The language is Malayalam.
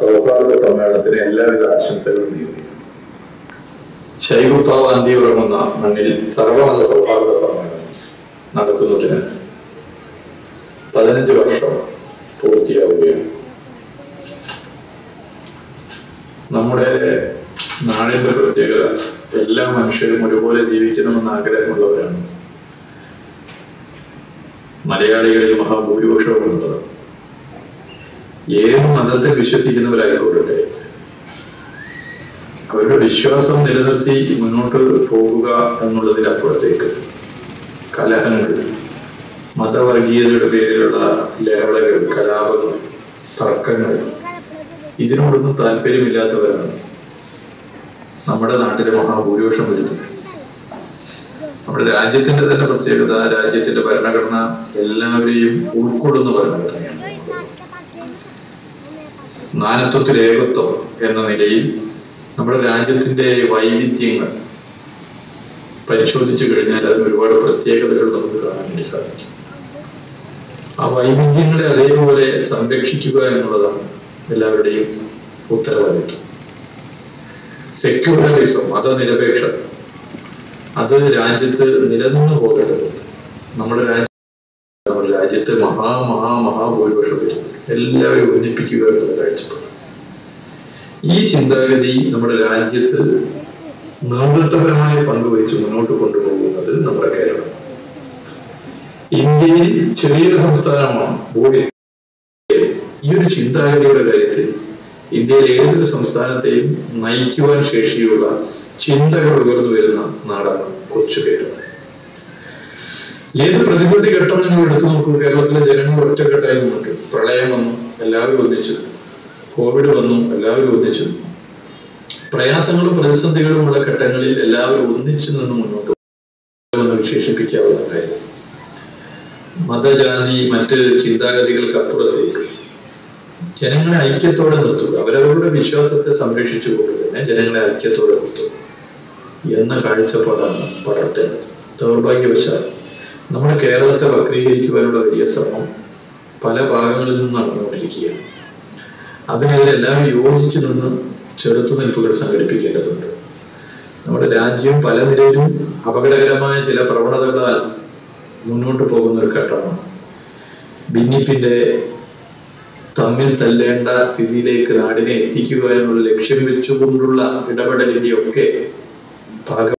സൗഹാർദ്ദ സമ്മേളനത്തിന് എല്ലാവിധ ആശംസകളും നേരുന്നു ശൈകുത്താവ് അന്തി ഉറങ്ങുന്ന മണ്ണിൽ സർവമത സൗഹാർദ്ദ സമ്മേളനം നടത്തുന്നതിന് പതിനഞ്ച് വർഷം പൂർത്തിയാവുകയാണ് നമ്മുടെ നാടിന്റെ പ്രത്യേകത എല്ലാ മനുഷ്യരും ഒരുപോലെ ജീവിക്കണമെന്ന് ആഗ്രഹമുള്ളവരാണ് മലയാളികളിൽ മഹാഭൂരിപക്ഷവും ഉള്ളത് ഏത് മതത്തിൽ വിശ്വസിക്കുന്നവരായിക്കോട്ടെ അവരുടെ വിശ്വാസം നിലനിർത്തി മുന്നോട്ട് പോകുക എന്നുള്ളതിനപ്പുറത്തേക്ക് കലഹങ്ങൾ മതവർഗീയതയുടെ പേരിലുള്ള ലഹളകൾ കലാപങ്ങൾ തർക്കങ്ങൾ ഇതിനോടൊന്നും താല്പര്യമില്ലാത്തവരാണ് നമ്മുടെ നാട്ടിലെ മഹാഭൂരിപക്ഷം വരുന്നത് നമ്മുടെ രാജ്യത്തിന്റെ തന്നെ പ്രത്യേകത രാജ്യത്തിന്റെ ഭരണഘടന എല്ലാവരെയും ഉൾക്കൊള്ളുന്ന ഭരണഘടനയാണ് നാനത്വത്തിൽ ഏകത്വം എന്ന നിലയിൽ നമ്മുടെ രാജ്യത്തിന്റെ വൈവിധ്യങ്ങൾ പരിശോധിച്ചു കഴിഞ്ഞാൽ അതിന് ഒരുപാട് പ്രത്യേകതകൾ നമുക്ക് കാണാൻ വേണ്ടി സാധിക്കും ആ വൈവിധ്യങ്ങളെ അതേപോലെ സംരക്ഷിക്കുക എന്നുള്ളതാണ് എല്ലാവരുടെയും ഉത്തരവാദിത്വം സെക്യുലറിസം മതനിരപേക്ഷത അത് രാജ്യത്ത് നിലനിന്നു പോകേണ്ടതുണ്ട് നമ്മുടെ രാജ്യം നമ്മുടെ രാജ്യത്ത് മഹാ മഹാ മഹാഭൂരിപക്ഷം വരും എല്ലാവരും ഒന്നിപ്പിക്കുക എന്നുള്ള കാഴ്ചപ്പാട് ഈ ചിന്താഗതി നമ്മുടെ രാജ്യത്ത് നേതൃത്വപരമായ പങ്ക് വഹിച്ച് മുന്നോട്ട് കൊണ്ടുപോകുന്നത് നമ്മുടെ കേരളം ഇന്ത്യയിൽ ചെറിയൊരു സംസ്ഥാനമാണ് ഭൂമി ഈ ഒരു ചിന്താഗതിയുടെ കാര്യത്തിൽ ഇന്ത്യയിലെ ഏതൊരു സംസ്ഥാനത്തെയും നയിക്കുവാൻ ശേഷിയുള്ള ചിന്തകൾ ഉയർന്നു വരുന്ന നാടാണ് കൊച്ചു കേരളം ഏത് പ്രതിസന്ധി ഘട്ടം നിങ്ങൾ എടുത്തു നോക്കൂ കേരളത്തിലെ ജനങ്ങൾ ഒറ്റക്കെട്ടായി നിന്നിട്ട് പ്രളയം വന്നു എല്ലാവരും ഒന്നിച്ചു കോവിഡ് വന്നു എല്ലാവരും ഒന്നിച്ചു പ്രയാസങ്ങളും പ്രതിസന്ധികളും ഉള്ള ഘട്ടങ്ങളിൽ എല്ലാവരും ഒന്നിച്ചു നിന്ന് മുന്നോട്ട് എന്ന് വിശേഷിപ്പിക്കാവുന്ന കാര്യം മതജാതി മറ്റ് ചിന്താഗതികൾക്ക് അപ്പുറത്തേക്ക് ജനങ്ങളെ ഐക്യത്തോടെ നിർത്തുക അവരവരുടെ വിശ്വാസത്തെ സംരക്ഷിച്ചുകൊണ്ട് തന്നെ ജനങ്ങളെ ഐക്യത്തോടെ നിർത്തുക എന്ന കാഴ്ചപ്പാടാണ് പടർത്തേണ്ടത് ദൗർഭാഗ്യവശാൽ നമ്മുടെ കേരളത്തെ വക്രീകരിക്കുവാനുള്ള വലിയ ശ്രമം പല ഭാഗങ്ങളിൽ നിന്നും നടന്നുകൊണ്ടിരിക്കുകയാണ് അതിനെതിരെ എല്ലാവരും യോജിച്ചു നിന്ന് ചെറുത്തുനിൽപ്പുകൾ സംഘടിപ്പിക്കേണ്ടതുണ്ട് നമ്മുടെ രാജ്യം പല നിലയിലും അപകടകരമായ ചില പ്രവണതകളാൽ മുന്നോട്ട് പോകുന്ന ഒരു ഘട്ടമാണ് ഭിന്നിപ്പിന്റെ തമ്മിൽ തല്ലേണ്ട സ്ഥിതിയിലേക്ക് നാടിനെ എത്തിക്കുക എന്നുള്ള ലക്ഷ്യം വെച്ചുകൊണ്ടുള്ള ഇടപെടലിന്റെ ഒക്കെ ഭാഗം